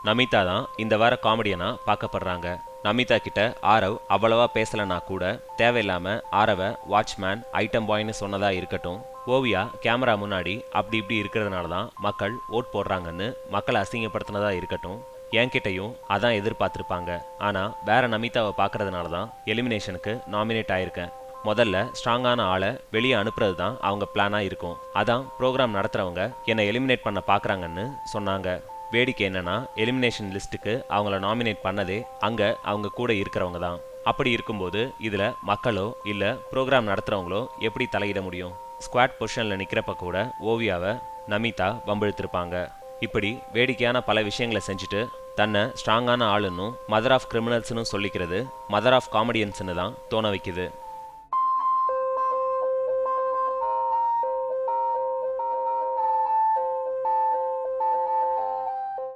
நமிதா தான் இந்த வார காமெடியனா பார்க்கப்படுறாங்க நமிதா கிட்ட ஆரவ் அவ்வளவா பேசலனா கூட தேவையில்லாம ஆரவ வாட்ச்மேன் ஐட்டம் பாய்னு சொன்னதா இருக்கட்டும் ஓவியா கேமரா முன்னாடி அப்படி இப்படி இருக்கிறதுனால தான் மக்கள் ஓட் போடுறாங்கன்னு மக்களை அசிங்கப்படுத்தினதா இருக்கட்டும் என்கிட்டயும் அதான் எதிர்பார்த்துருப்பாங்க ஆனா வேற நமிதாவை பார்க்கறதுனால தான் எலிமினேஷனுக்கு நாமினேட் ஆயிருக்கேன் முதல்ல ஸ்ட்ராங்கான ஆளை வெளியே அனுப்புறது தான் அவங்க பிளானா இருக்கும் அதான் ப்ரோக்ராம் நடத்துறவங்க என்னை எலிமினேட் பண்ண பார்க்கறாங்கன்னு சொன்னாங்க வேடிக்கை என்னன்னா எலிமினேஷன் லிஸ்ட்டுக்கு அவங்கள நாமினேட் பண்ணதே அங்க அவங்க கூட இருக்கிறவங்க தான் அப்படி இருக்கும்போது இதுல மக்களோ இல்ல ப்ரோக்ராம் நடத்துறவங்களோ எப்படி தலையிட முடியும் ஸ்குவாட் பொசிஷன்ல நிக்கிறப்ப கூட ஓவியாவை நமிதா வம்பிழுத்திருப்பாங்க இப்படி வேடிக்கையான பல விஷயங்களை செஞ்சுட்டு தன்னை ஸ்ட்ராங்கான ஆளுன்னும் மதர் ஆஃப் கிரிமினல்ஸ்னு சொல்லிக்கிறது மதர் ஆஃப் காமெடியன்ஸ்னு தான் தோண வைக்குது